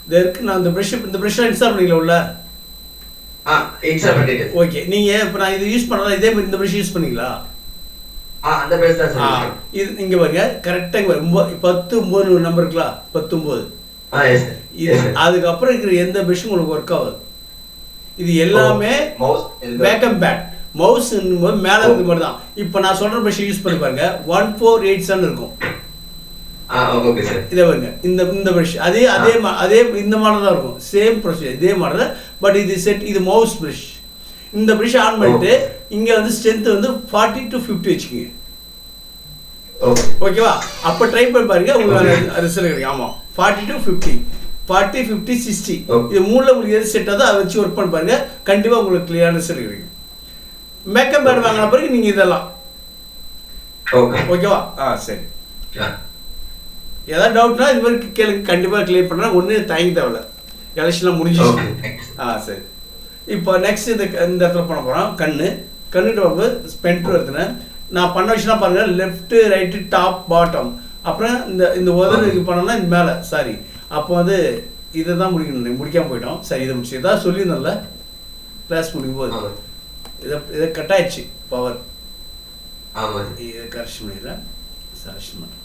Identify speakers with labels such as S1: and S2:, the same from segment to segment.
S1: இது இருக்கு நான் இந்த ப்ரஷ் இந்த ப்ரஷ்ஷாக இன்ஸ்டால் பண்ணிக்கல உள்ள
S2: ஆ இன்ஸ்டால் பண்ணிட்டு
S1: ஓகே நீங்கள் இப்போ நான் இது யூஸ் பண்ணலாம் இதே மாதிரி இந்த ப்ரஷ் யூஸ் பண்ணீங்களா
S2: ஆ அந்த பேர் தான்
S1: ஆ
S2: சார்
S1: இது இங்கே பாருங்க கரெக்டாக இங்கே ஒம்பது பத்து ஒம்பது நம்பர் இருக்கலாம் பத்தொம்போது
S2: ஆ எஸ் சார்
S1: இது அதுக்கப்புறம் இருக்கிற எந்த ப்ரஷ்ஷும் உங்களுக்கு ஒர்க் ஆகாது இது எல்லாமே
S2: மவுஸ்
S1: பேக்கம் பேட் மவுஸ் மேலே இருக்க மாதிரி தான் இப்போ நான் சொல்கிற ப்ரஷ் யூஸ் பண்ணி பாருங்க ஒன் ஃபோர் எயிட் செவன் இருக்கும்
S2: ஆ ஓகே சார்
S1: இதை பாருங்க இந்த இந்த ப்ரஷ் அதே அதே மா- அதே இந்த மாடல் தான் இருக்கும் சேம் ப்ரொசீஜர் இதே மாடல் பட் இது செட் இது மவுஸ் ப்ரஷ் இந்த ப்ரஷ் ஆன் பண்ணிட்டு இங்கே வந்து ஸ்ட்ரென்த் வந்து ஃபார்ட்டி டு ஃபிஃப்டி வச்சுக்கோங்க
S2: ஓகே
S1: ஓகேவா அப்போ ட்ரை பண்ணி பாருங்க உங்களுக்கு ரிசல்ட் கிடைக்கும் ஆமாம் forty to fifty forty fifty sixty
S2: Okay.
S1: இது மூணில் உங்களுக்கு எது செட் ஆகுதோ அதை வச்சு ஒர்க் பண்ணி பாருங்க கண்டிப்பாக உங்களுக்கு கிளியரான ரிசல்ட் கிடைக்கும் மேக்கப் பேட் வாங்கின பிறகு நீங்கள் இதெல்லாம்
S2: ஓகே
S1: ஓகேவா ஆ சரி
S2: ஆ
S1: ஏதாவது டவுட்னா இது மாதிரி கேளுங்க கண்டிப்பாக கிளியர் பண்ணுறேன் ஒன்றும் தயங்கி தேவையில்ல எலெக்ஷன்லாம் முடிஞ்சிச்சு
S2: ஓகே தேங்க்ஸ்
S1: ஆ சரி இப்போ நெக்ஸ்ட் இந்த இந்த இடத்துல பண்ண போகிறோம் கண்ணு கண்ணுட்டு வரும்போது ஸ்பென்ட் வருதுன்னு நான் பண்ண விஷயம் பாருங்க லெஃப்ட் ரைட்டு டாப் பாட்டம் அப்புறம் இந்த இந்த உதடு இது பண்ணோம்னா இந்த மேலே சாரி அப்போ வந்து இதை தான் முடிக்கணும் முடிக்காம போயிட்டோம் சரி இதை முடிச்சு இதான் சொல்லியிருந்தோம்ல கிளாஸ் முடிக்கும் போது
S2: ஆமா
S1: இதை இதை கட் ஆயிடுச்சு பவர்
S2: ஆமா
S1: இதை கரெக்ஷன் பண்ணிடுறேன் கரெக்ஷன் பண்ணுறேன்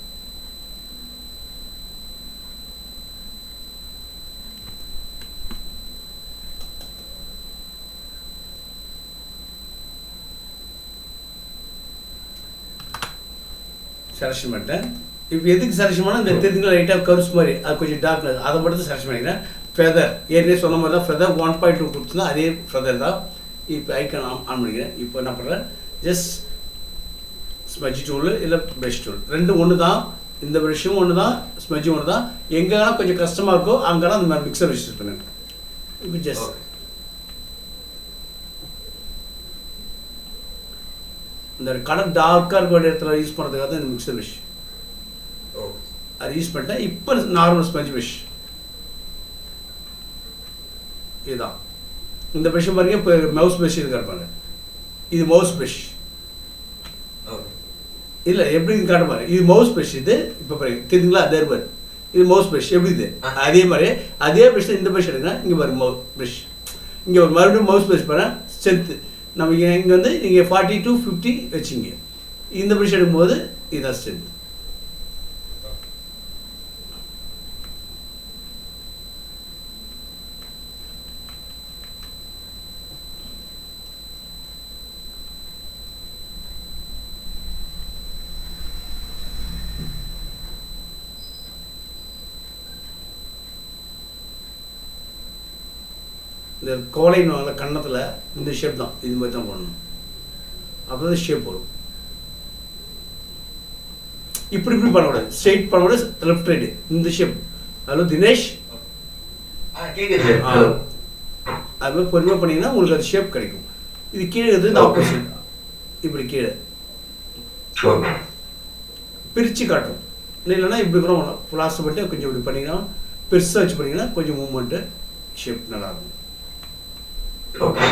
S1: செலக்ஷன் பண்ணிட்டேன் இப்போ எதுக்கு செலக்ஷன் பண்ணால் இந்த தெரிஞ்சுங்களா லைட்டாக கருஸ் மாதிரி அது கொஞ்சம் டார்க்னஸ் அதை மட்டும் செலக்ஷன் பண்ணிக்கிறேன் ஃபெதர் ஏற்கனவே சொன்ன மாதிரி தான் ஃபெதர் ஒன் பாயிண்ட் டூ கொடுத்துருந்தா அதே ஃபெதர் தான் இப்போ ஐக்கன் ஆன் ஆன் பண்ணிக்கிறேன் இப்போ என்ன பண்ணுறேன் ஜஸ்ட் ஸ்மஜ் டூல் இல்லை ப்ரஷ் டூல் ரெண்டும் ஒன்று தான் இந்த ப்ரஷ்ஷும் ஒன்று தான் ஸ்மஜ்ஜும் ஒன்று தான் எங்கெல்லாம் கொஞ்சம் கஷ்டமாக இருக்கோ அங்கெல்லாம் அந்த மாதிரி மிக்சர் வச்சு பண்ணுங்க இப்போ ஜஸ்ட்
S2: ஓகே
S1: இந்த கலர் டார்க்காக இருக்கிற இடத்துல யூஸ் பண்ணுறதுக்காக தான் இந்த மிக்சர் ப்ரஷ்
S2: ஓகே
S1: அது யூஸ் பண்ணிட்டேன் இப்போ நார்மல் ஸ்பஞ்ச் ப்ரஷ் இதுதான் இந்த ப்ரஷ் பாருங்க இப்போ மவுஸ் ப்ரஷ் இருக்கா பாருங்க இது மவுஸ் ப்ரஷ்
S2: ஓகே
S1: இல்லை எப்படி இது காட்ட பாருங்க இது மவுஸ் ப்ரஷ் இது இப்போ பாருங்க தெரியுங்களா அதே பாரு இது மவுஸ் ப்ரஷ் எப்படி இது
S2: ஆ.
S1: அதே மாதிரி அதே ப்ரஷ் இந்த ப்ரஷ் எடுங்க இங்கே பாருங்க மவுஸ் ப்ரஷ் இங்கே ஒரு மறுபடியும் மவுஸ் ப்ரஷ் பாருங்க ஸ்ட்ரென்த்து நம்ம இங்கே இங்கே வந்து நீங்கள் ஃபார்ட்டி டு ஃபிஃப்டி வச்சிங்க இந்த ப்ரஷ் எடுக்கும்போது இதுதான் ஸ்ட்ரென்த் இந்த கோலைன்னு வாங்கல கன்னத்தில் இந்த ஷேப் தான் இது மாதிரி தான் பண்ணணும் அப்போ தான் ஷேப் வரும் இப்படி இப்படி பண்ணக்கூடாது ஸ்ட்ரெயிட் பண்ணக்கூடாது லெஃப்ட் ரைட்டு இந்த ஷேப் ஹலோ தினேஷ்
S2: ஆ கேக்குது
S1: ஆ.
S2: சார்
S1: அது மாதிரி பொறுமையாக பண்ணீங்கன்னா உங்களுக்கு அது ஷேப் கிடைக்கும் இது கீழே இருக்கிறது இந்த ஆப்போசிட் இப்படி கீழே
S2: ஓகே
S1: பிரித்து காட்டும் இல்லைன்னா இப்படி கூட பண்ணலாம் ஃப்ளாஸ் மட்டும் கொஞ்சம் இப்படி பண்ணிங்கன்னா பெருசாக வச்சு பண்ணிங்கன்னா கொஞ்சம் மூமெண்ட்டு ஷேப் நல்லாயிருக்கும்
S2: ஓகே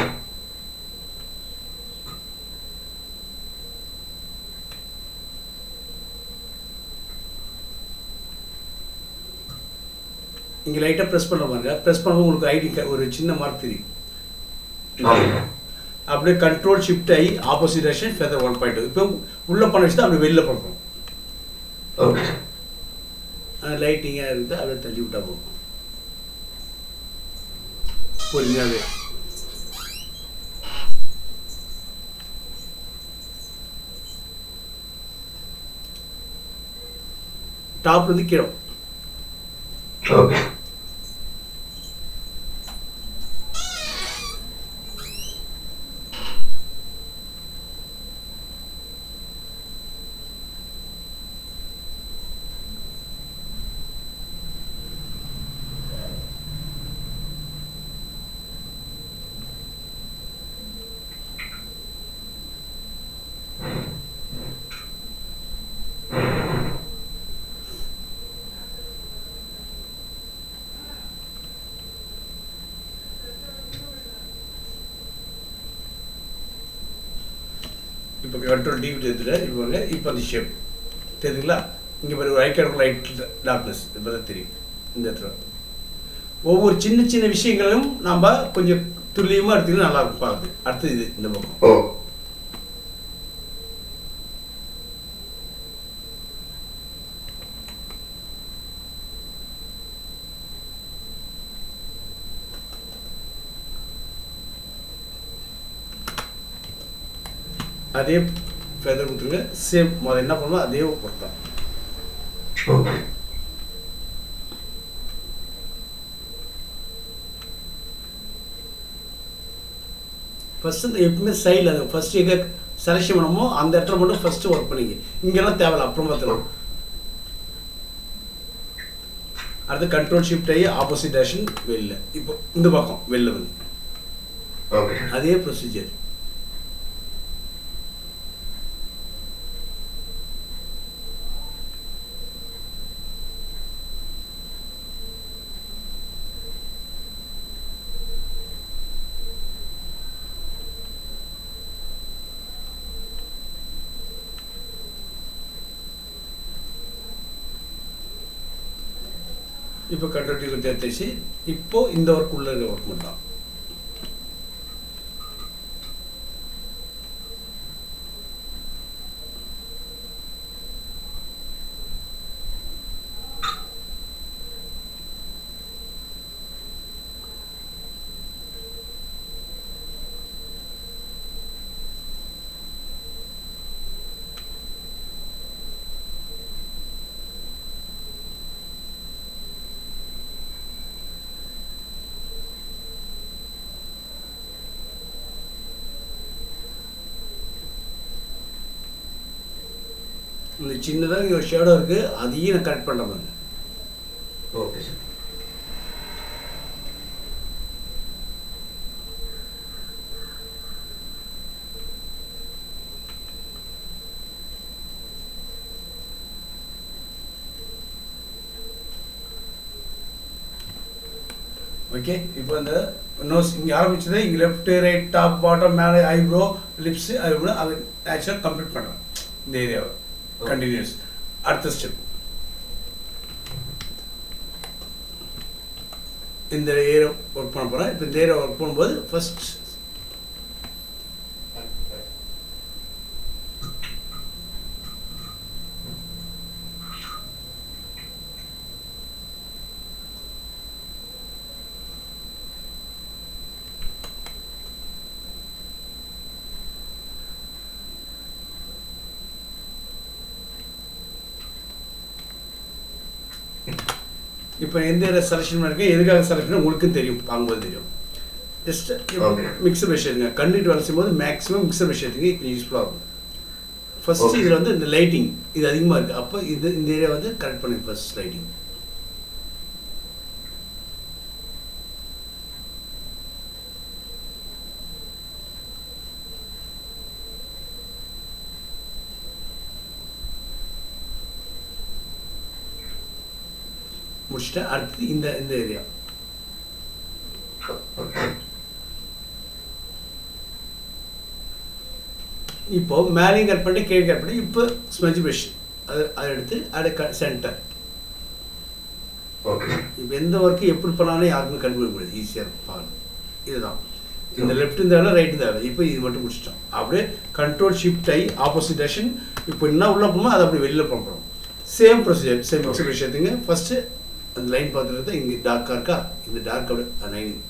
S1: இங்கே லைட்டாக ப்ரெஸ் பண்ண பாருங்க ப்ரெஸ் பண்ணும்போது உங்களுக்கு ஐடி ஒரு சின்ன மார்க் தெரியும்
S2: ஓகே
S1: அப்படியே கண்ட்ரோல் ஷிஃப்ட் ஆகி opposite direction feather one point இப்போ உள்ள பண்ண வச்சு தான் அப்படியே வெளில பண்ணுறோம்
S2: ஓகே
S1: லைட்டிங்காக இருக்குது அப்படியே தள்ளி விட்டா போகும் பொறுமையாகவே டாப்லேருந்து கீழே
S2: ஓகே
S1: இப்போ கண்ட்ரோல் டிவி எடுத்துட்டு இப்போ பாருங்க இப்போ அந்த ஷேப் தெரியுதுங்களா இங்கே பாருங்க ஒரு ஐக்கான லைட் டார்க்னஸ் இப்போ தான் தெரியும் இந்த இடத்துல ஒவ்வொரு சின்ன சின்ன விஷயங்களும் நம்ம கொஞ்சம் துல்லியமாக எடுத்துக்கிட்டு நல்லா இருக்கும் பார்க்குது அடுத்து இது இந்த பக்கம்
S2: ஓ
S1: அதே ஃபெதர் கொடுத்துருங்க சேம் முதல்ல என்ன பண்ணுவோம் அதே பொறுத்தான்
S2: ஓகே
S1: ஃபஸ்ட்டு இந்த எப்பவுமே சைடில் அந்த ஃபஸ்ட் எங்கே செலக்ஷன் பண்ணமோ அந்த இடத்துல மட்டும் ஃபஸ்ட்டு ஒர்க் பண்ணிங்க இங்கெல்லாம் தேவையில்ல அப்புறம் பார்த்துலாம் அடுத்து கண்ட்ரோல் ஷிஃப்ட் ஆகி ஆப்போசிட் டேரக்ஷன் வெளில இப்போ இந்த பக்கம் வெளில வந்து
S2: ஓகே
S1: அதே ப்ரொசீஜர் இப்போ கண்ட்ரோல் டீ தேர்த்திச்சு இப்போ இந்த ஒர்க் உள்ள இருக்க ஒர்க் மட்டும் தான் இந்த சின்னதாக இங்கே ஒரு ஷேடோ இருக்குது அதையும் நான் கரெக்ட் பண்ணுற மாதிரி
S2: ஓகே சார்
S1: ஓகே இப்போ இந்த நோஸ் இங்கே ஆரம்பிச்சது இங்கே லெஃப்ட் ரைட் டாப் பாட்டம் மேலே ஐப்ரோ லிப்ஸு அது கூட அது ஆக்சுவலாக கம்ப்ளீட் பண்ணுறேன் இந்த ஏரியாவை கண்டினியூஸ் அடுத்த ஸ்டெப் இந்த ஏரியா ஒர்க் பண்ண போகிறேன் இப்போ இந்த ஏரியா ஒர்க் பண்ணும்போது ஃபர்ஸ்ட் இப்போ எந்த ஏரியா செலெக்ஷன் பண்ணிருக்கேன் எதுக்காக செலக்ஷன் உங்களுக்கும் தெரியும் பார்க்கும்போது தெரியும் ஜஸ்ட்
S2: Okay.
S1: மிக்சர் மெஷ் எடுங்க கண்டிட்டு வேலை செய்யும்போது மேக்ஸிமம் மிக்சர் மெஷ் எடுத்துங்க இப்போ யூஸ்ஃபுல்லாக இருக்கும் ஃபர்ஸ்ட்
S2: Okay.
S1: இதில் வந்து இந்த லைட்டிங் இது அதிகமாக இருக்குது அப்போ இது இந்த ஏரியா வந்து கரெக்ட் பண்ணி ஃபர்ஸ்ட் லைட்டிங் முடிச்சுட்டு அடுத்து இந்த இந்த ஏரியா
S2: ஓகே
S1: இப்போ மேலேயும் கட் பண்ணி கீழே கட் பண்ணி இப்போ ஸ்மெஜ் ப்ரஷ் அது அதை எடுத்து அதை க சென்டர்
S2: ஓகே
S1: இப்போ எந்த ஒர்க்கு எப்படி பண்ணாலும் யாருக்குமே கண்டுபிடிக்க முடியாது ஈஸியாக இருக்கும் பாருங்க இதுதான் இந்த லெஃப்ட் இந்த வேலை ரைட் இந்த வேலை இப்போ இது மட்டும் முடிச்சிட்டோம் அப்படியே கண்ட்ரோல் ஷிஃப்ட் ஆகி ஆப்போசிட் டேஷன் இப்போ என்ன உள்ள போமோ அதை அப்படி வெளியில் பண்ணுறோம் same procedure same
S2: Okay.
S1: Example எடுத்துங்க ஃபர்ஸ்ட்டு அந்த லைன் பார்த்துட்டு இங்கே டார்க்காக இருக்கா இந்த டார்க் அப்படியே லைனிங்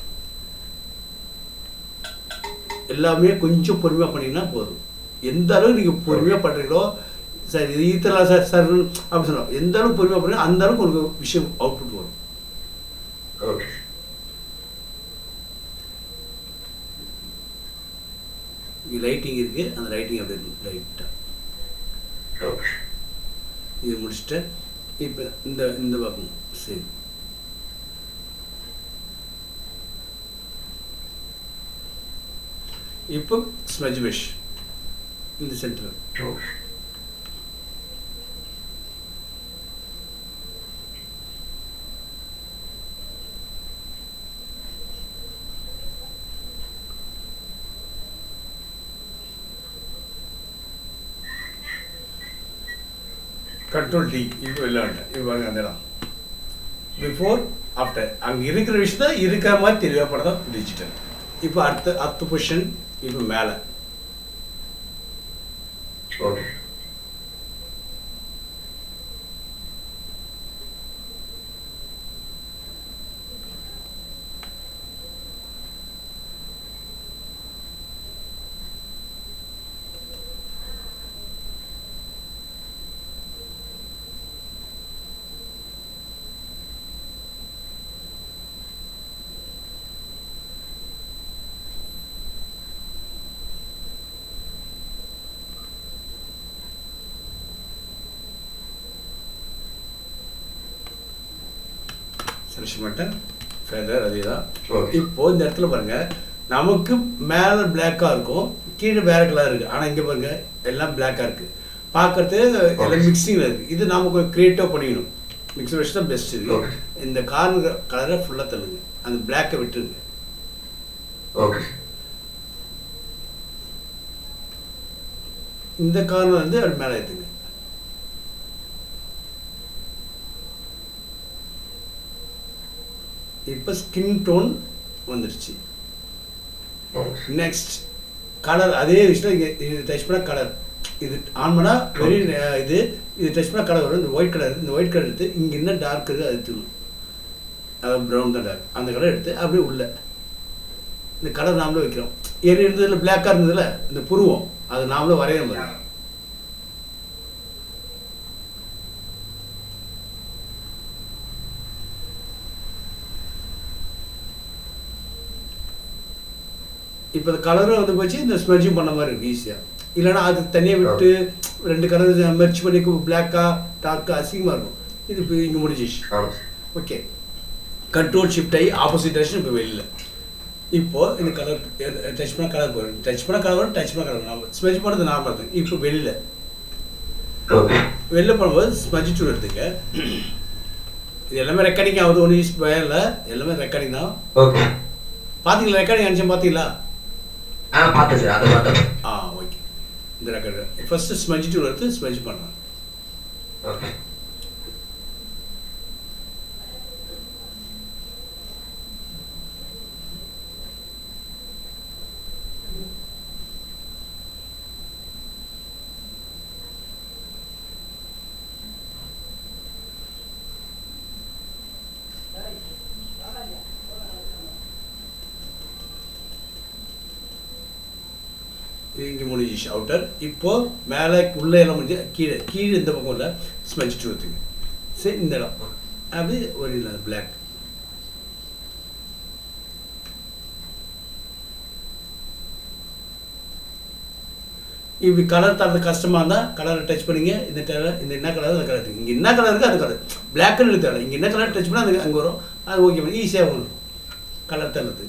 S1: எல்லாமே கொஞ்சம் பொறுமையாக பண்ணீங்கன்னா போதும் எந்த அளவுக்கு நீங்கள் பொறுமையாக பண்ணுறீங்களோ சார் இது ஈத்தலாம் சார் சார் அப்படி சொல்லலாம் எந்த அளவுக்கு பொறுமையாக பண்ணுறீங்க அந்த அளவுக்கு உங்களுக்கு விஷயம் அவுட்புட் வரும்
S2: ஓகே
S1: இங்கே லைட்டிங் இருக்குது அந்த லைட்டிங் அப்படி இருக்கும் லைட்டாக
S2: ஓகே
S1: இது முடிச்சுட்டு இப்போ இந்த இந்த பக்கம் சரி இப்போ ஸ்மெஜ் மெஷ் இந்த சென்டர்
S2: ஓகே
S1: கண்ட்ரோல் டி இப்போ வெளில வந்துட்டேன் இப்போ பாருங்க அந்த இடம் பிஃபோர் ஆஃப்டர் அங்கே இருக்கிற விஷயத்த இருக்கிற மாதிரி தெளிவாக படம் டிஜிட்டல் இப்போ அடுத்த அடுத்த பொசிஷன் இப்போ மேலே
S2: ஓகே
S1: செலக்ஷன் ஃபெதர் அதே தான்
S2: ஓகே
S1: இப்போ இந்த இடத்துல பாருங்க நமக்கு மேலே பிளாக்காக இருக்கும் கீழே வேற கலர் இருக்கு ஆனால் இங்கே பாருங்க எல்லாம் பிளாக்காக இருக்கு பார்க்கறது எல்லாம் மிக்சிங்கில் இருக்கு இது நாம கொஞ்சம் கிரியேட்டிவாக பண்ணிக்கணும் மிக்ஸ் வச்சு தான் பெஸ்ட் இது
S2: Okay.
S1: இந்த கார்னர் கலரை ஃபுல்லாக தள்ளுங்க அந்த பிளாக்கை விட்டுருங்க
S2: ஓகே
S1: இந்த கார்னர் வந்து அது மேலே ஏற்றுங்க இப்போ ஸ்கின் டோன் வந்துடுச்சு
S2: ஓகே
S1: நெக்ஸ்ட் கலர் அதே விஷயம் இங்கே இது டச் பண்ணால் கலர் இது ஆன் பண்ணால் வெரி இது இது டச் பண்ணால் கலர் வரும் இந்த ஒயிட் கலர் இந்த ஒயிட் கலர் எடுத்து இங்கே என்ன டார்க் இருக்குது அது எடுத்துக்கணும் அது ப்ரௌன் தான் டார்க் அந்த கலர் எடுத்து அப்படியே உள்ள இந்த கலர் நாமளே வைக்கிறோம் ஏறி இருந்ததுல பிளாக்காக இருந்ததுல இந்த புருவம் அது நாமளே வரையணும் பாருங்க. இப்போ இந்த கலரும் வந்து போச்சு இந்த ஸ்மெஜும் பண்ண மாதிரி இருக்கு ஈஸியாக இல்லைன்னா அது தனியாக விட்டு ரெண்டு கலர் மெர்ச் பண்ணி பிளாக்கா டார்க்கா அசிங்கமாக இருக்கும் இது இப்போ இங்கே முடிஞ்சிச்சு
S2: ஆமாம்
S1: ஓகே கண்ட்ரோல் ஷிஃப்ட் ஆகி ஆப்போசிட் டைரக்ஷன் இப்போ வெளியில் இப்போ இந்த கலர் டச் பண்ணால் கலர் போயிடும் டச் பண்ணால் கலர் வரும் டச் பண்ணால் கலர் வரும் ஸ்மெஜ் பண்ணது நார்மலாக இருக்கும் இப்போ வெளியில்
S2: ஓகே
S1: வெளில போகும்போது ஸ்மஜ் டூல் எடுத்துக்க இது எல்லாமே ரெக்கார்டிங் ஆகுது ஒன்றும் யூஸ் பயம் இல்லை எல்லாமே ரெக்கார்டிங் தான்
S2: ஓகே
S1: பார்த்தீங்களா ரெக்கார்டிங் அனுப்பிச்சேன் பார்த்தீங்களா
S2: ஆ பார்த்தேன் சார் அதை பார்த்தேன்
S1: ஆ ஓகே இந்த ரெக்கார்டு ஃபஸ்ட்டு ஸ்மஜ் டூல் எடுத்து ஸ்மஜ் பண்ணலாம்
S2: ஓகே
S1: இது இங்கே முடிஞ்சிச்சு அவுட்டர் இப்போ மேலே உள்ளே எல்லாம் முடிஞ்சு கீழே கீழே இந்த பக்கம் இல்லை ஸ்மஜ் டூல் எடுத்துங்க சரி இந்த இடம் அப்படி ஒரு இல்லை பிளாக் இப்படி கலர் தரது கஷ்டமாக இருந்தால் கலரை டச் பண்ணிங்க இந்த கலர் இந்த என்ன கலர் அந்த கலர் இங்கே என்ன கலர் இருக்குது அது கலர் பிளாக்னு எழுத்தாரு இங்கே என்ன கலர் டச் பண்ணால் அது அங்கே வரும் அது ஓகே பண்ணி ஈஸியாக வரும் கலர் தரது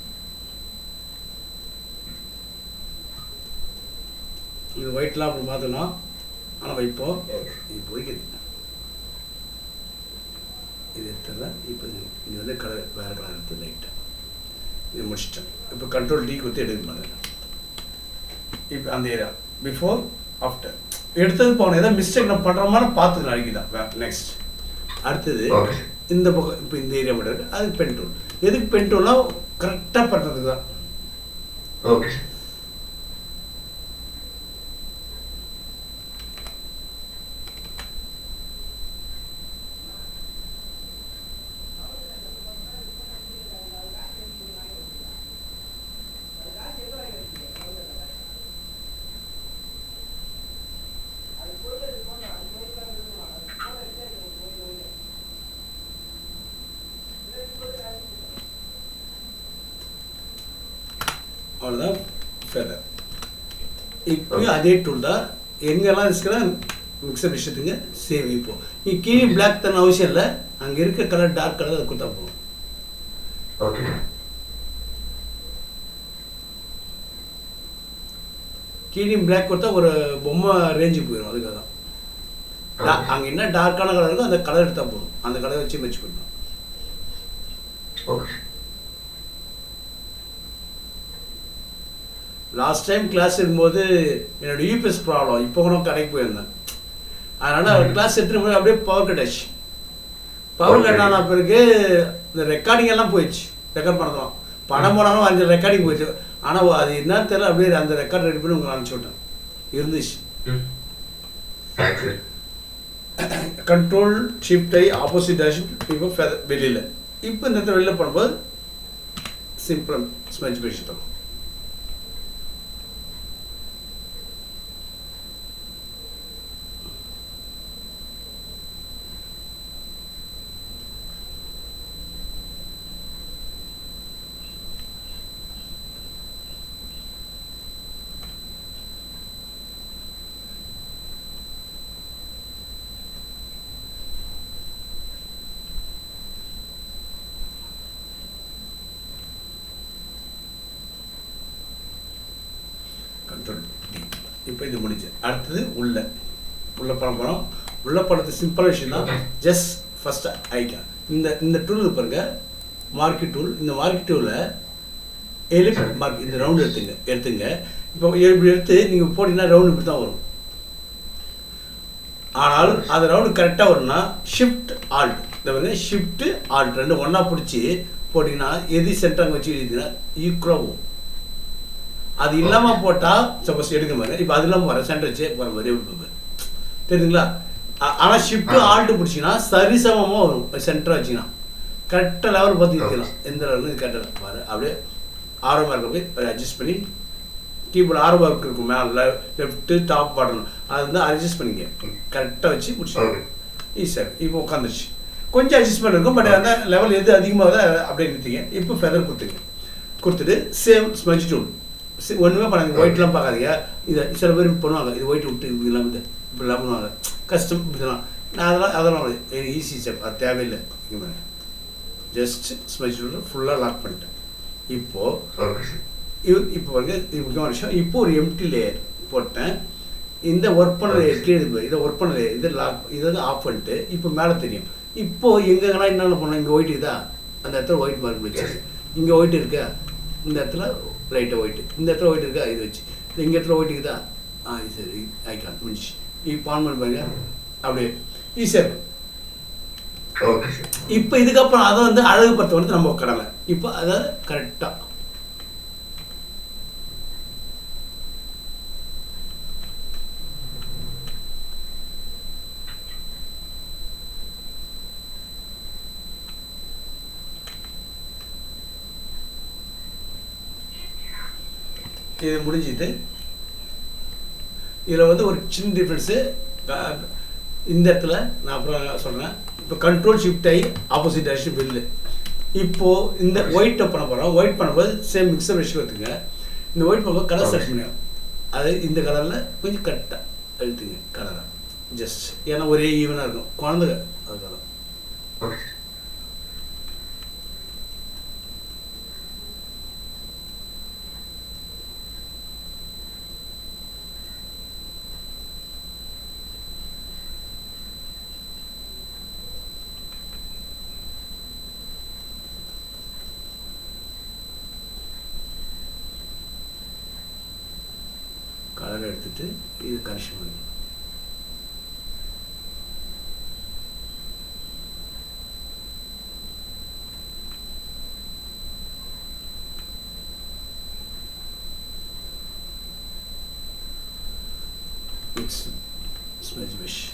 S1: இது ஒயிட்லாம் அப்படி மாற்றலாம் ஆனால் வைப்போம் இது பிடிக்குது இது எடுத்துடுறேன் இப்போ இது இங்கே வந்து கலர் வேறு கலர் எடுத்து லைட்டாக இது முடிச்சிட்டேன் இப்போ கண்ட்ரோல் டீ கொடுத்து எடுக்க மாதிரி இப்போ அந்த ஏரியா பிஃபோர் ஆஃப்டர் எடுத்தது போகணும் ஏதாவது மிஸ்டேக் நான் பண்ணுற மாதிரி பார்த்துக்கலாம் அடிக்கி தான் நெக்ஸ்ட் அடுத்தது
S2: ஓகே
S1: இந்த பக்கம் இப்போ இந்த ஏரியா மட்டும் இருக்கு அது பென் டூல் எதுக்கு பென் டூல்னா கரெக்டாக பண்ணுறதுக்கு தான்
S2: ஓகே
S1: அவ்வளோதான் ஃபெதர் இப்பயும் அதே டூல் தான் எங்கெல்லாம் இருக்கிற மிக்சர் விஷயத்துங்க சேவ் இப்போ நீ கீழே பிளாக் தர அவசியம் இல்லை அங்கே இருக்க கலர் டார்க் கலர் அதை கொடுத்தா போதும்
S2: ஓகே
S1: கீழே பிளாக் கொடுத்தா ஒரு பொம்மை ரேஞ்சு போயிடும் அதுக்காக தான் டா- அங்க என்ன டார்க்கான கலர் இருக்கோ அந்த கலர் எடுத்தா போதும் அந்த கலரை வச்சு மேட்ச் பண்ணலாம்
S2: ஓகே
S1: லாஸ்ட் டைம் கிளாஸ் இருக்கும்போது என்னோட யூபிஎஸ் ப்ராப்ளம் இப்போ கூட கடைக்கு போயிருந்தேன் அதனால கிளாஸ் எடுத்துட்டு போய் அப்படியே பவர் கட் ஆச்சு பவர் கட் ஆன பிறகு இந்த ரெக்கார்டிங் எல்லாம் போயிடுச்சு ரெக்கார்ட் பண்ணலாம் படம் போனாலும் அஞ்சு ரெக்கார்டிங் போயிடுச்சு ஆனால் அது என்னன்னு தெரியல அப்படியே அந்த ரெக்கார்ட் ரெடி பண்ணி உங்களுக்கு அனுப்பிச்சி விட்டேன் இருந்துச்சு
S2: ம் தேங்க்ஸ் சார்
S1: கண்ட்ரோல் ஷிஃப்ட் ஆகி ஆப்போசிட் டேஷன் இப்போ ஃபெத- வெளியில இப்போ இந்த இடத்துல வெளில பண்ணும்போது சிம்பிள் ஸ்மெச் பேசி தரும் கண்ட்ரோல் டி இப்போ இது முடிஞ்சு அடுத்தது உள்ள உள்ள பண்ண போகிறோம் உள்ள பண்ணுறது சிம்பிள் விஷயம் தான் ஜஸ்ட் ஃபர்ஸ்ட் ஐக்கா இந்த இந்த டூல் பாருங்க மார்க்கெட் டூல் இந்த மார்க்கெட் டூலில் எலிப் மார்க் இந்த ரவுண்ட் எடுத்துங்க எடுத்துங்க இப்போ இப்படி எடுத்து நீங்கள் போட்டிங்கன்னா ரவுண்ட் இப்படி தான் வரும் ஆனால் அந்த ரவுண்டு கரெக்டாக வரும்னா ஷிஃப்ட் ஆல்ட் இந்த வந்து ஷிஃப்ட் ஆல்ட் ரெண்டு ஒன்றா பிடிச்சி போட்டிங்கன்னா எது சென்டராக வச்சு எழுதிங்கன்னா ஈக்குவலாக போகும் அது இல்லாமல் போட்டால் சப்போஸ் எடுக்க மாதிரி இப்போ அது இல்லாமல் வர சென்டர் வச்சு போகிற மாதிரி எப்படி போகுது தெரியுதுங்களா ஆ- ஆனால் ஷிஃப்ட் ஆல்ட்டு பிடிச்சிங்கன்னா சரிசமமாக வரும் சென்டராக வச்சிங்கன்னா கரெக்டாக லெவல் பார்த்து நிற்கலாம் எந்த லெவலில் கரெக்டாக பாரு அப்படியே ஆரம்பமாக இருக்க போய் அட்ஜஸ்ட் பண்ணி கீபோர்டு ஆறு ஒர்க் இருக்கும் மேலே லெஃப்ட்டு டாப் பட்டன் அது வந்து அட்ஜஸ்ட் பண்ணிக்க கரெக்டாக வச்சு முடிச்சுக்கோங்க
S2: ஓகே
S1: ஈஸியாக இப்போ உட்காந்துருச்சு கொஞ்சம் அட்ஜஸ்ட்மெண்ட் இருக்கும் பட் அந்த லெவல் எது அதிகமாக அப்படியே நிறுத்திங்க இப்போ ஃபெதர் கொடுத்துங்க கொடுத்துட்டு சேம் ஸ்மஜ் டூல் ஒன்றுமே பண்ணாதீங்க ஒயிட்லாம் பார்க்காதீங்க இதை சில பேர் இப்படி பண்ணுவாங்க இது ஒயிட் விட்டு இப்படி இல்லாமல் இது இப்படி இல்லாமல் பண்ணுவாங்க கஷ்டம் இப்படிலாம் நான் அதெல்லாம் அதெல்லாம் எனக்கு ஈஸி ஸ்டெப் அது தேவையில்லை இங்கே ஜஸ்ட் ஸ்மஜ் டூல் ஃபுல்லாக லாக் பண்ணிட்டேன் இப்போது
S2: ஓகே சார்
S1: இது இப்போ வந்து இது முக்கியமான விஷயம் இப்போ ஒரு எம்டி லேயர் போட்டேன் இந்த ஒர்க் பண்ண லேயர் கீழே இருக்கு. இதை ஒர்க் பண்ண லேயர் இதை லாக் இதை வந்து ஆஃப் பண்ணிட்டு இப்போ மேலே தெரியும் இப்போ எங்கெங்கெல்லாம் என்னென்ன பண்ணோம் இங்கே ஒயிட் இதா அந்த இடத்துல ஒயிட் மார்க் வச்சு இங்கே ஒயிட் இருக்கா இந்த இடத்துல லைட்டாக ஒயிட் இந்த இடத்துல ஒயிட் இருக்கா இது வச்சு இங்கே இடத்துல ஒயிட் இருக்குதா ஆ இது சரி ஐக்கான் முடிச்சு இப்போ ஆன் பண்ணி பாருங்க அப்படியே ஈஸியாக இருக்கும்
S2: ஓகே சார்
S1: இப்போ இதுக்கப்புறம் அதை வந்து அழகுபடுத்த வந்து நம்ம கடமை இப்போ அதை கரெக்டாக இது முடிஞ்சுது இதில் வந்து ஒரு சின்ன டிஃப்ரென்ஸு இந்த இடத்துல நான் அப்புறம் சொல்கிறேன் இப்போ கண்ட்ரோல் ஷிஃப்ட் ஆகி ஆப்போசிட் டைரக்ஷன் பில்லு இப்போது இந்த ஒயிட்டை பண்ண போகிறோம் ஒயிட் பண்ணும்போது சேம் மிக்சர் வச்சு எடுத்துங்க இந்த ஒயிட் பண்ணும்போது கலர் செலக்ட் பண்ணுங்க அது இந்த கலரில் கொஞ்சம் கரெக்டாக எழுத்துங்க கலரை ஜஸ்ட் ஏன்னா ஒரே ஈவனாக இருக்கும் குழந்தைங்க அதுக்காக
S2: ஓகே சார்
S1: கலரை எடுத்துட்டு இது கரெக்ஷன் பண்ணி It's smudge mesh.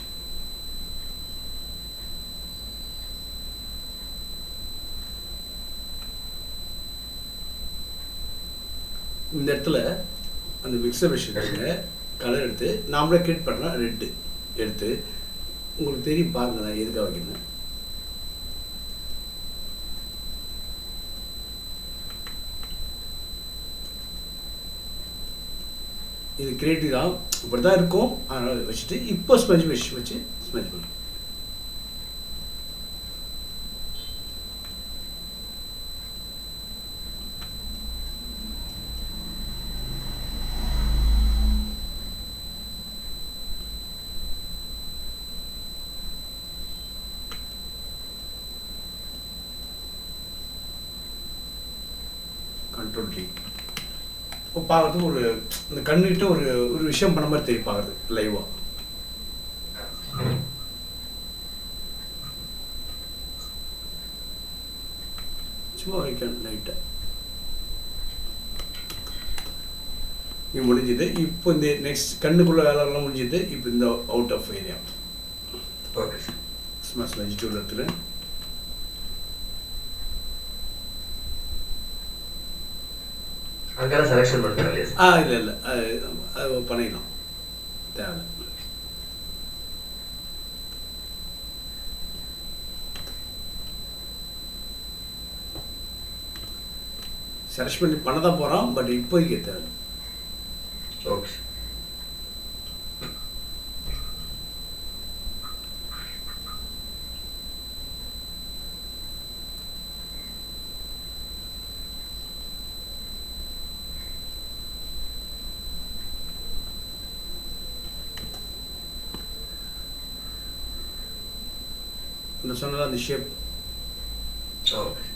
S1: இந்த இடத்துல அந்த மிக்சர் ப்ரஷ் எடுத்துங்க கலர் எடுத்து நாமளே கிரியேட் பண்ணுறோம் ரெட்டு எடுத்து உங்களுக்கு தெரியும் பாருங்க நான் எதுக்காக வைக்கிறேன் இது கிரியேட்டிவ் தான் இப்படி தான் இருக்கும் அதனால் வச்சுட்டு இப்போ ஸ்பெஞ்ச் ப்ரஷ் வச்சு ஸ்பெஞ்ச் பண்ணும் கண்ட்ரோல் டி இப்போ பார்க்கறதுக்கு ஒரு இந்த கண்ணுக்கிட்ட ஒரு ஒரு விஷயம் பண்ண மாதிரி தெரியும் பார்க்கறது லைவாக சும்மா வைக்கணும் லைட்டாக இது முடிஞ்சுது இப்போ இந்த நெக்ஸ்ட் கண்ணுக்குள்ள வேலைலாம் முடிஞ்சுது இப்போ இந்த out of area
S2: okay sir
S1: smash vegetable எடுத்துக்கிறேன்
S2: அங்கெல்லாம் செலெக்ஷன் பண்ணுறாங்க இல்லையா சார்
S1: ஆ இல்லை இல்லை அது அது பண்ணிடலாம் தேவை சர்ச் பண்ணி பண்ண தான் போகிறோம் பட் இப்போதைக்கு தேவை
S2: ஓகே சார்
S1: இந்த சொன்னல அந்த ஷேப்
S2: ஓகே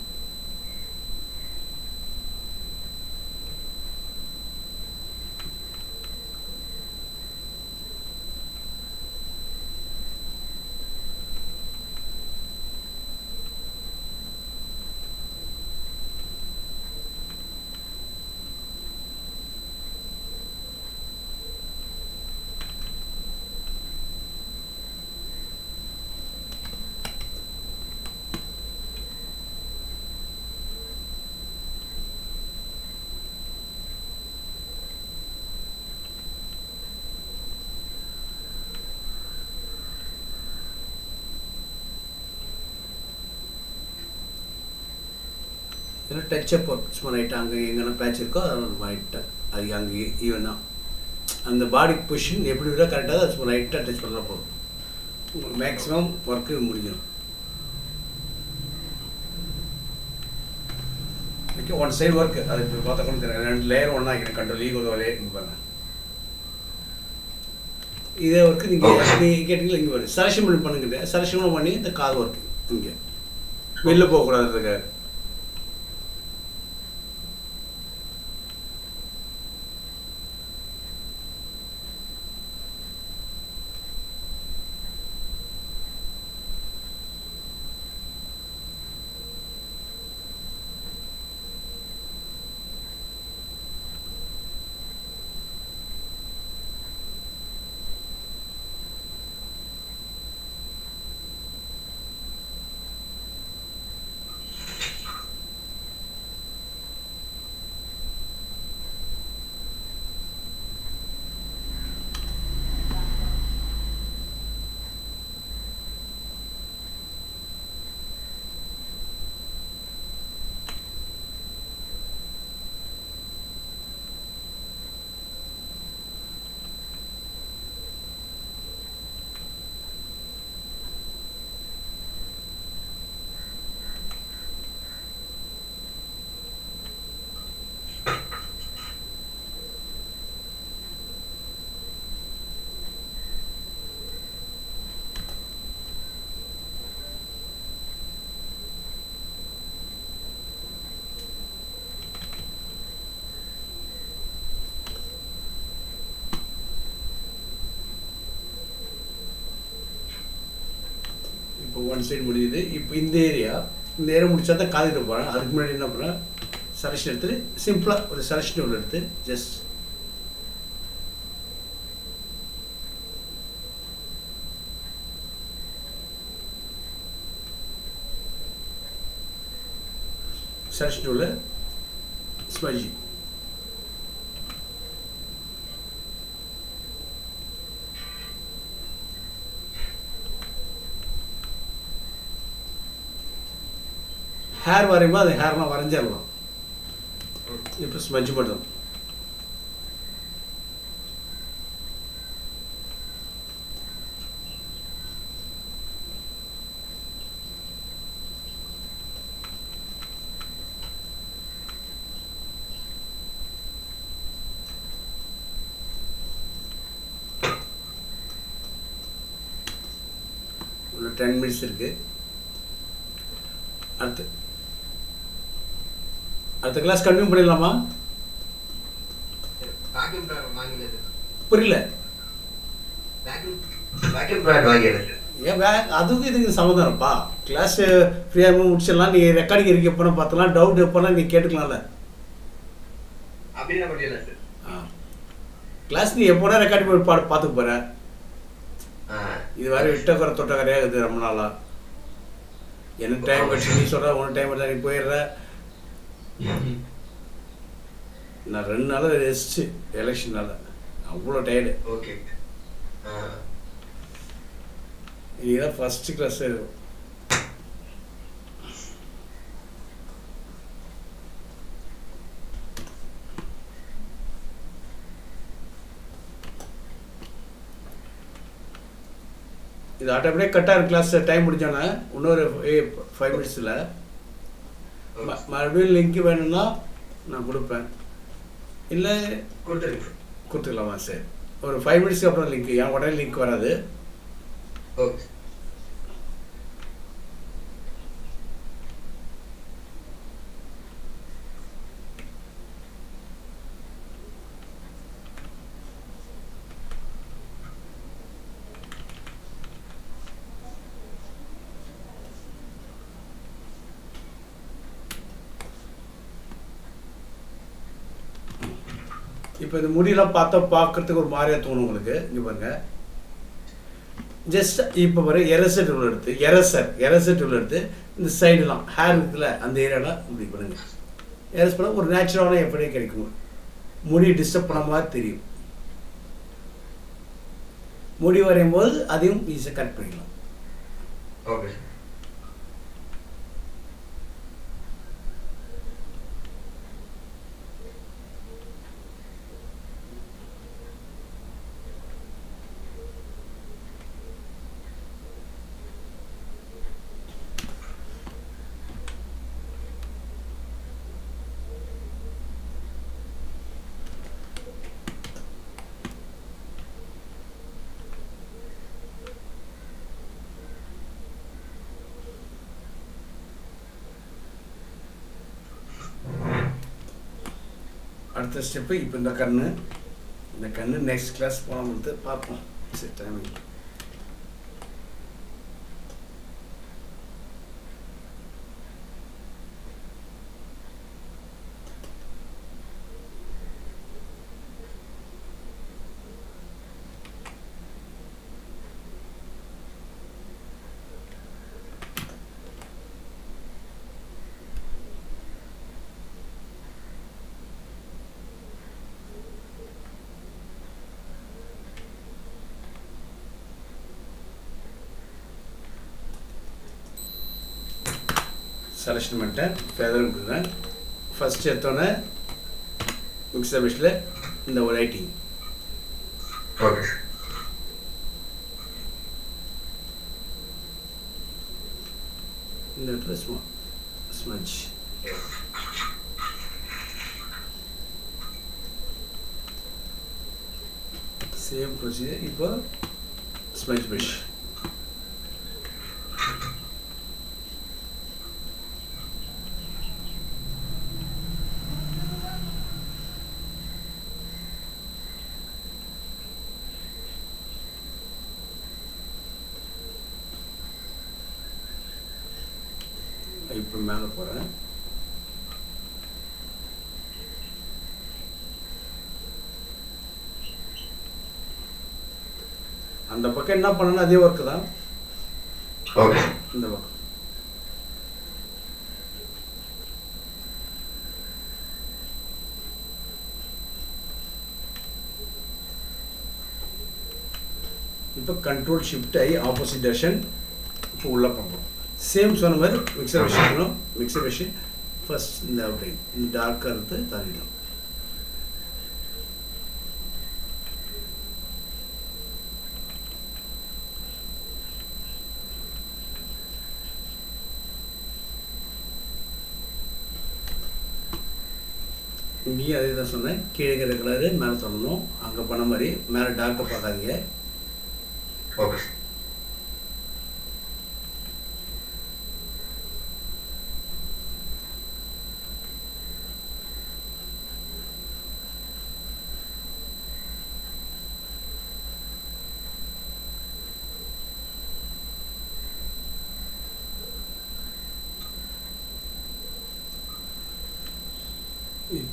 S1: ஏன்னா டச் அப் ஒர்க் சும்மா லைட்டாக அங்கே எங்கன்னா பேட்ச் இருக்கோ அதெல்லாம் லைட்டாக அது அங்கே ஈவனாக அந்த பாடி பொசிஷன் எப்படி விட கரெக்டாக அது சும்மா லைட்டாக டச் பண்ணால் போதும் உங்களுக்கு மேக்ஸிமம் ஒர்க்கு முடிஞ்சிடும் ஓகே ஒன் சைடு ஒர்க் அது இப்போ பார்த்தா கூட தெரியும் ரெண்டு லேயர் ஒன்றா ஆகிடும் கண்ட்ரோல் ஈகோ லேயர் இங்கே பாருங்க இதே ஒர்க்கு நீங்கள்
S2: Okay.
S1: நீங்கள் கேட்டீங்களா இங்கே வரும் செலக்ஷன் பண்ணி பண்ணுங்க செலக்ஷன் பண்ணி இந்த கால் ஒர்க் இங்கே வெளில போகக்கூடாதுக்காக இப்போ ஒன் சைடு முடியுது இப்போ இந்த ஏரியா இந்த ஏரியா முடிச்சா தான் காதிட்டு போகிறேன் அதுக்கு முன்னாடி என்ன பண்ணுறேன் செலக்ஷன் எடுத்துட்டு சிம்பிளாக ஒரு செலக்ஷன் ஒன்று எடுத்து ஜஸ்ட் செலக்ஷன் டூவில் ஸ்மஜி ஹேர் வரையும்போது அது ஹேர்லாம் வரைஞ்சிடலாம் இப்போ ஸ்மஜ் பண்ணுறோம் ஒரு டென் மினிட்ஸ் இருக்குது அடுத்து அடுத்த கிளாஸ் கண்டினியூ பண்ணிடலாமா
S2: வேக்யூம் பேட் வாங்கினது
S1: புரியல
S2: வேக்யூம் வேக்யூம் பேட் வாங்கினது
S1: ஏன் வே அதுக்கும் இதுக்கு சம்மந்தம்ப்பா கிளாஸ் ஃப்ரீயாக முடிச்சிடலாம் நீ ரெக்கார்டிங் இருக்க எப்போனா பார்த்தலாம் டவுட் எப்போனா நீ கேட்டுக்கலாம்ல
S2: அப்படின்னு பண்ணிடலாம் சார்
S1: ஆ கிளாஸ் நீ எப்போனா ரெக்கார்டிங் போய் பாடு பார்த்துக்க போகிற
S2: ஆ
S1: இது வேறு விட்ட குறை தொட்ட கரையாக இருக்குது ரொம்ப நாளாக எனக்கு டைம் வச்சு நீ சொல்கிற உனக்கு டைம் எடுத்தா நீ போயிடுற நான் ரெண்டு நாளாக ரெஸ்ட்டு எலெக்ஷனால அவ்வளோ டயர்டு
S2: ஓகே ஆ
S1: இதுதான் ஃபஸ்ட்டு கிளாஸ் இது ஆட்டோமேட்டிக் கட்டாக கிளாஸ் டைம் முடிஞ்சோன்னே இன்னொரு ஃபைவ் மினிட்ஸில் மறுபடியும் லிங்க் வேணும்னா நான் கொடுப்பேன் இல்லை
S2: கொடுத்துருங்க சார்
S1: கொடுத்துக்கலாமா சரி ஒரு ஃபைவ் மினிட்ஸ்க்கு அப்புறம் லிங்க் என் உடனே லிங்க் வராது
S2: ஓகே
S1: இப்போ இந்த முடியெல்லாம் பார்த்தா பார்க்கறதுக்கு ஒரு மாதிரியா தோணும் உங்களுக்கு இங்கே பாருங்க ஜஸ்ட் இப்போ பாரு எரசர் டூல் எடுத்து எரசர் எரசர் டூல் எடுத்து இந்த சைடுலாம் ஹேர் இருக்குல்ல அந்த ஏரியாலாம் இப்படி பண்ணுங்க எரஸ் பண்ணால் ஒரு நேச்சுரலான எப்படியே கிடைக்கும் முடி டிஸ்டர்ப் பண்ண மாதிரி தெரியும் முடி வரையும் போது அதையும் ஈஸியாக கட் பண்ணிக்கலாம்
S2: ஓகே சார்
S1: அடுத்த ஸ்டெப்பு இப்போ இந்த கண்ணு இந்த கண்ணு நெக்ஸ்ட் கிளாஸ் போனோம்னு பார்ப்போம் சரி டைமிங் செலெக்ஷன் பண்ணிட்டேன் ஃபெதர் கொடுக்குறேன் ஃபஸ்ட் எடுத்தோன்னே மிக்சர் மிஷில் இந்த ஒரு ரைட்டிங்
S2: ஓகே சார்
S1: இந்த இடத்துல ஸ்மா ஸ்மஜ் சேம் ப்ரொசீஜர் இப்போ ஸ்மஜ் ப்ரஷ் இப்போ மேலே போகிறேன் அந்த பக்கம் என்ன பண்ணணும் அதே ஒர்க்கு தான்
S2: ஓகே
S1: இந்த பக்கம் இப்போ கண்ட்ரோல் ஷிஃப்ட் ஆகி ஆப்போசிட் டேரக்ஷன் இப்போ உள்ளே பண்ணுறோம் சேம் சொன்ன மாதிரி mixer machine mixer machine first இந்த அவுட்லைன் இந்த டார்க்காக இருந்து தள்ளிடும் இங்கேயும் அதே தான் சொன்னேன் கீழே இருக்கிற கலரு மேலே சொல்லணும் அங்கே பண்ண மாதிரி மேலே டார்க்கை பார்க்காதீங்க
S2: ஓகே சார்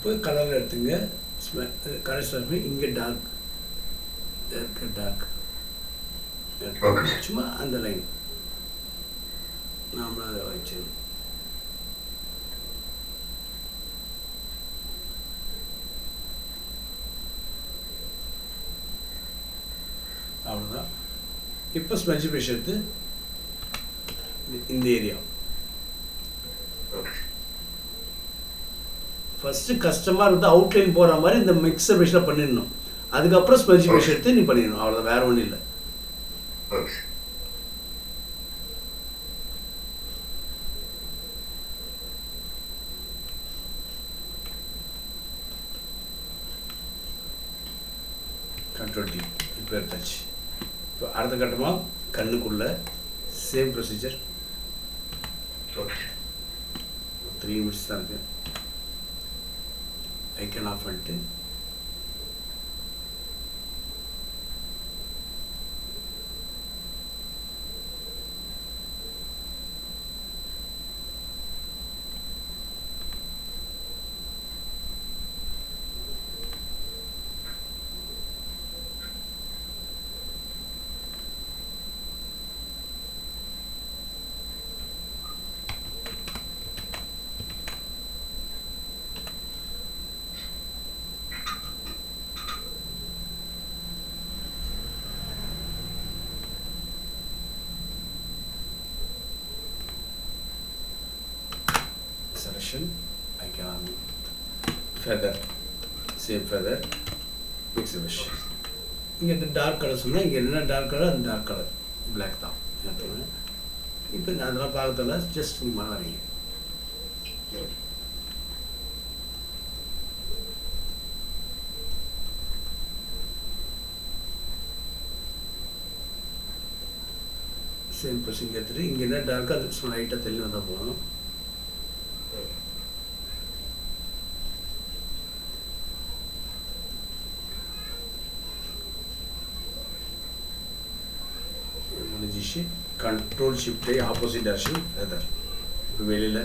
S1: இப்போ கலரில் எடுத்துங்க கலர் ஸ்டார்ட் இங்கே டார்க் இருக்க டார்க்
S2: Okay.
S1: சும்மா அந்த லைன் நாமளும் அதை வச்சு அவ்வளோதான் இப்போ ஸ்மெஜ் ப்ரஷ் எடுத்து இந்த- இந்த ஏரியா
S2: Okay.
S1: ஃபஸ்ட்டு கஸ்டமர் வந்து அவுட்லைன் போகிற மாதிரி இந்த மிக்சர் ப்ரஷில் பண்ணிடணும் அதுக்கப்புறம் ஸ்மெஜ் ப்ரஷ் எடுத்து நீ பண்ணிடணும் அவ்வளோதான் வேற ஒன்றும் இல்லை
S2: Okay.
S1: கண்ட்ரோல் டி இப்போ எடுத்தாச்சு இப்போ அடுத்த கட்டமாக கண்ணுக்குள்ள same procedure
S2: Okay.
S1: Three minutes தான் இருக்கு ஐக்கன் ஆஃப் பண்ணிட்டு selection I can feather same feather mix a brush இங்கே இந்த டார்க் கலர் சொன்னால் இங்கே என்ன டார்க் கலர் அந்த டார்க் கலர் பிளாக் தான் எடுத்துக்கோங்க இப்போ நான் அதெல்லாம் பார்க்கறதில்ல ஜஸ்ட் நீ மன வரீங்க சேம் ப்ரொசீஜர் எடுத்துட்டு இங்கே என்ன டார்க்கோ அது சும்மா லைட்டாக தெளிவு வந்தால் போதும் இது முடிஞ்சிச்சு கண்ட்ரோல் ஷிஃப்டே ஆப்போசிட் டேரக்ஷன் ஃபெதர் இப்போ வெளியில்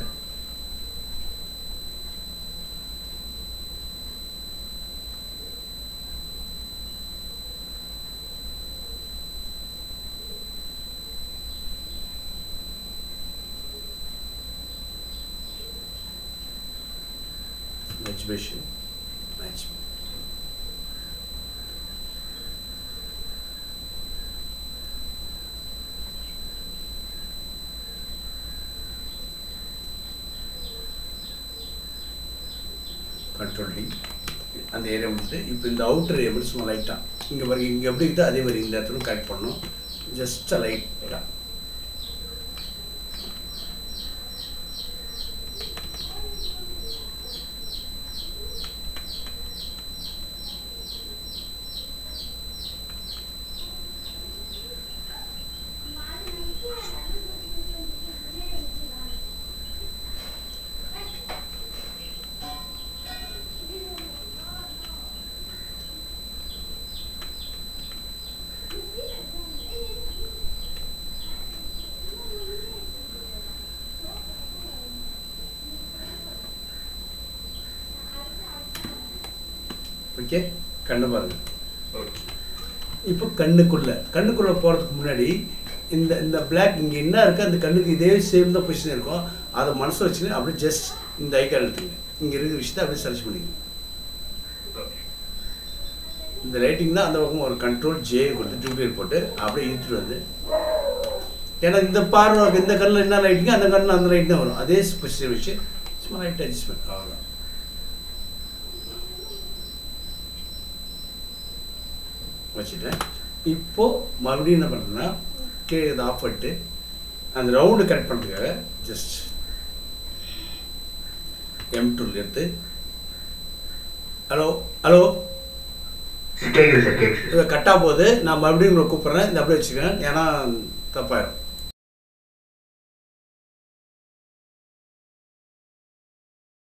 S1: மேட்ச் பேஷன் மேட்ச் கண்ட்ரோல் டி அந்த ஏரியா முடிச்சுட்டு இப்போ இந்த அவுட்டர் ஏரியா மட்டும் சும்மா லைட்டாக இங்கே பாருங்க இங்கே எப்படி இருக்குதோ அதே மாதிரி இந்த இடத்துல கரெக்ட் பண்ணணும் ஜஸ்ட் லைட்டாக ஓகே கண்ணை பாருங்க
S2: Okay.
S1: இப்போ கண்ணுக்குள்ள கண்ணுக்குள்ள போகிறதுக்கு முன்னாடி இந்த இந்த பிளாக் இங்கே என்ன இருக்குது அந்த கண்ணுக்கு இதே சேம் தான் பொசிஷன் இருக்கும் அதை மனசில் வச்சுன்னு அப்படியே ஜஸ்ட் இந்த ஐக்கான் எடுத்துங்க இங்கே இருக்கிற விஷயத்தை அப்படியே சர்ச் பண்ணிக்கங்க
S2: Okay.
S1: இந்த லைட்டிங் தான் அந்த பக்கம் ஒரு கண்ட்ரோல் ஜே கொடுத்து டூப்ளிகேட் போட்டு அப்படியே இழுத்துட்டு வந்து ஏன்னா இந்த பார்வை இந்த கண்ணில் என்ன லைட்டிங்க அந்த கண்ணில் அந்த லைட் தான் வரும் அதே பொசிஷன் வச்சு சும்மா லைட் அட்ஜஸ்ட்மெண்ட் அவ்வளோதான் வச்சுட்டேன் இப்போ மறுபடியும் என்ன பண்ணுறேன்னா கீழே இதை ஆஃப் பண்ணிட்டு அந்த ரவுண்டு கரெக்ட் பண்ணுறதுக்காக ஜஸ்ட் எம் டூல் எடுத்து ஹலோ ஹலோ
S2: கேக்குது சார் கேக்குது
S1: இதை கட்டா போது நான் மறுபடியும் உங்களை கூப்பிட்றேன் இந்த அப்படியே வச்சுக்கிறேன் ஏன்னா தப்பாயிடும்